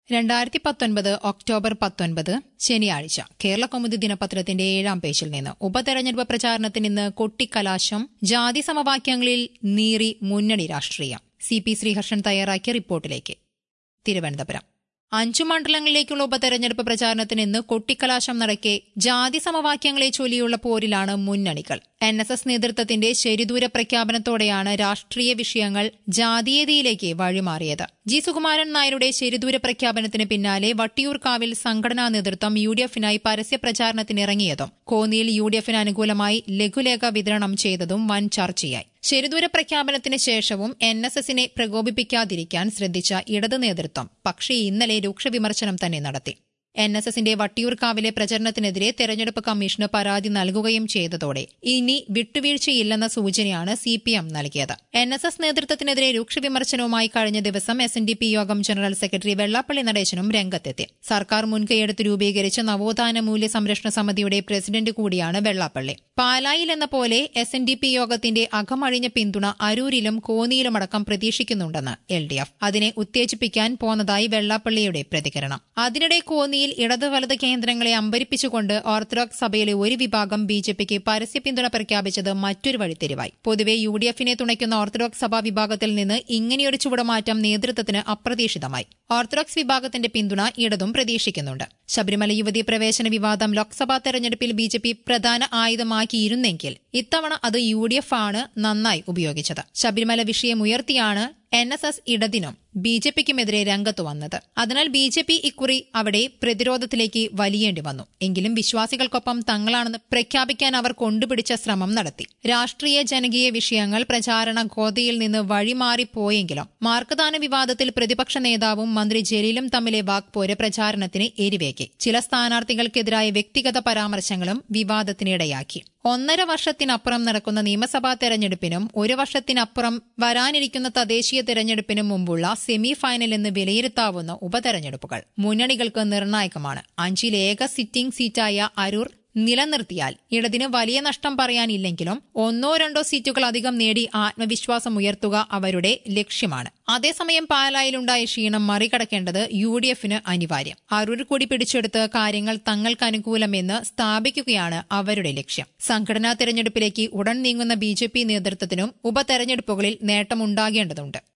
രണ്ടായിരത്തി പത്തൊൻപത് ഒക്ടോബർ പത്തൊൻപത് ശനിയാഴ്ച കേരള കൗമുദി ദിനപത്രത്തിന്റെ ഏഴാം പേജിൽ നിന്ന് ഉപതെരഞ്ഞെടുപ്പ് പ്രചാരണത്തിന് ഇന്ന് കൊട്ടിക്കലാശം ജാതി സമവാക്യങ്ങളിൽ നീറി മുന്നണി രാഷ്ട്രീയം സി പി ശ്രീഹർഷൻ തയ്യാറാക്കിയ റിപ്പോർട്ടിലേക്ക് തിരുവനന്തപുരം അഞ്ചു മണ്ഡലങ്ങളിലേക്കുള്ള ഉപതെരഞ്ഞെടുപ്പ് പ്രചാരണത്തിന് ഇന്ന് കൊട്ടിക്കലാശം നടക്കെ ജാതി സമവാക്യങ്ങളെ ചൊല്ലിയുള്ള പോരിലാണ് മുന്നണികൾ എൻ എസ് എസ് നേതൃത്വത്തിന്റെ ശരിദൂര പ്രഖ്യാപനത്തോടെയാണ് രാഷ്ട്രീയ വിഷയങ്ങൾ ജാതീയതയിലേക്ക് വഴിമാറിയത് ജി സുകുമാരൻ നായരുടെ ശരിദൂര പ്രഖ്യാപനത്തിന് പിന്നാലെ വട്ടിയൂർക്കാവിൽ സംഘടനാ നേതൃത്വം യു ഡി എഫിനായി പരസ്യ പ്രചാരണത്തിനിറങ്ങിയതും കോന്നിയിൽ യു ഡി എഫിന് അനുകൂലമായി ലഘുലേഖ വിതരണം ചെയ്തതും വൻ ചർച്ചയായി ശരിദൂര പ്രഖ്യാപനത്തിന് ശേഷവും എൻ എസ് എസിനെ പ്രകോപിപ്പിക്കാതിരിക്കാൻ ശ്രദ്ധിച്ച ഇടത് നേതൃത്വം പക്ഷേ ഇന്നലെ രൂക്ഷ വിമർശനം തന്നെ നടത്തി എൻ എസ് എസിന്റെ വട്ടിയൂർക്കാവിലെ പ്രചരണത്തിനെതിരെ തെരഞ്ഞെടുപ്പ് കമ്മീഷന് പരാതി നൽകുകയും ചെയ്തതോടെ ഇനി വിട്ടുവീഴ്ചയില്ലെന്ന സൂചനയാണ് സി പി എം നൽകിയത് എൻ എസ് എസ് നേതൃത്വത്തിനെതിരെ രൂക്ഷ വിമർശനവുമായി കഴിഞ്ഞ ദിവസം എസ് എൻ ഡി പി യോഗം ജനറൽ സെക്രട്ടറി വെള്ളാപ്പള്ളി നടേശനും രംഗത്തെത്തി സർക്കാർ മുൻകൈയെടുത്ത് രൂപീകരിച്ച നവോത്ഥാന മൂല്യ സംരക്ഷണ സമിതിയുടെ പ്രസിഡന്റ് കൂടിയാണ് വെള്ളാപ്പള്ളി പാലായിൽ എന്ന പോലെ എസ് എൻ ഡി പി യോഗത്തിന്റെ അകമഴിഞ്ഞ പിന്തുണ അരൂരിലും കോന്നിയിലുമടക്കം പ്രതീക്ഷിക്കുന്നുണ്ടെന്ന് എൽ ഡി എഫ് അതിനെ ഉത്തേജിപ്പിക്കാൻ പോന്നതായി വെള്ളാപ്പള്ളിയുടെ പ്രതികരണം അതിനിടെ കോന്നിയിൽ ഇടത് വലത് കേന്ദ്രങ്ങളെ അമ്പരിപ്പിച്ചുകൊണ്ട് ഓർത്തഡോക്സ് സഭയിലെ ഒരു വിഭാഗം ബി ജെ പിക്ക് പരസ്യ പിന്തുണ പ്രഖ്യാപിച്ചത് മറ്റൊരു വഴിത്തിരിവായി പൊതുവെ യു ഡി എഫിനെ തുണയ്ക്കുന്ന ഓർത്തഡോക്സ് സഭാ വിഭാഗത്തിൽ നിന്ന് ഇങ്ങനെയൊരു ചുവടുമാറ്റം നേതൃത്വത്തിന് അപ്രതീക്ഷിതമായി ഓർത്തഡോക്സ് വിഭാഗത്തിന്റെ പിന്തുണ ഇടതും പ്രതീക്ഷിക്കുന്നുണ്ട് ശബരിമല യുവതി പ്രവേശന വിവാദം ലോക്സഭാ തെരഞ്ഞെടുപ്പിൽ ബി ജെ പി പ്രധാന ആയുധമാക്കിയിരുന്നെങ്കിൽ ഇത്തവണ അത് യു ഡി എഫ് ആണ് നന്നായി ഉപയോഗിച്ചത് ശബരിമല വിഷയമുയർത്തിയാണ് എൻ എസ് എസ് ഇടതിനും ബി ജെ പിക്കുമെതിരെ രംഗത്തു വന്നത് അതിനാൽ ബി ജെ പി ഇക്കുറി അവിടെ പ്രതിരോധത്തിലേക്ക് വലിയേണ്ടി വന്നു എങ്കിലും വിശ്വാസികൾക്കൊപ്പം തങ്ങളാണെന്ന് പ്രഖ്യാപിക്കാൻ അവർ കൊണ്ടുപിടിച്ച ശ്രമം നടത്തി രാഷ്ട്രീയ ജനകീയ വിഷയങ്ങൾ പ്രചാരണ ഗോതയിൽ നിന്ന് വഴിമാറിപ്പോയെങ്കിലും മാർക്കദാന വിവാദത്തിൽ പ്രതിപക്ഷ നേതാവും മന്ത്രി ജലീലും തമ്മിലെ വാക്പോര് പ്രചാരണത്തിന് എരിവേക്കി ചില സ്ഥാനാർത്ഥികൾക്കെതിരായ വ്യക്തിഗത പരാമർശങ്ങളും വിവാദത്തിനിടയാക്കി ഒന്നര വർഷത്തിനപ്പുറം നടക്കുന്ന നിയമസഭാ തെരഞ്ഞെടുപ്പിനും ഒരു വർഷത്തിനപ്പുറം വരാനിരിക്കുന്ന തദ്ദേശീയ തെരഞ്ഞെടുപ്പിനും മുമ്പുള്ള സെമി ഫൈനൽ എന്ന് വിലയിരുത്താവുന്ന ഉപതെരഞ്ഞെടുപ്പുകൾ മുന്നണികൾക്ക് നിർണായകമാണ് അഞ്ചിൽ ഏക സിറ്റിംഗ് സീറ്റായ അരൂർ നിലനിർത്തിയാൽ ഇടതിന് വലിയ നഷ്ടം പറയാനില്ലെങ്കിലും ഒന്നോ രണ്ടോ സീറ്റുകൾ അധികം നേടി ആത്മവിശ്വാസം ഉയർത്തുക അവരുടെ ലക്ഷ്യമാണ് അതേസമയം പാലായിലുണ്ടായ ക്ഷീണം മറികടക്കേണ്ടത് യു ഡി എഫിന് അനിവാര്യം അരൂർ കൂടി പിടിച്ചെടുത്ത് കാര്യങ്ങൾ തങ്ങൾക്ക് അനുകൂലമെന്ന് സ്ഥാപിക്കുകയാണ് അവരുടെ ലക്ഷ്യം സംഘടനാ തെരഞ്ഞെടുപ്പിലേക്ക് ഉടൻ നീങ്ങുന്ന ബി നേതൃത്വത്തിനും ഉപതെരഞ്ഞെടുപ്പുകളിൽ നേട്ടമുണ്ടാകേണ്ടതുണ്ട്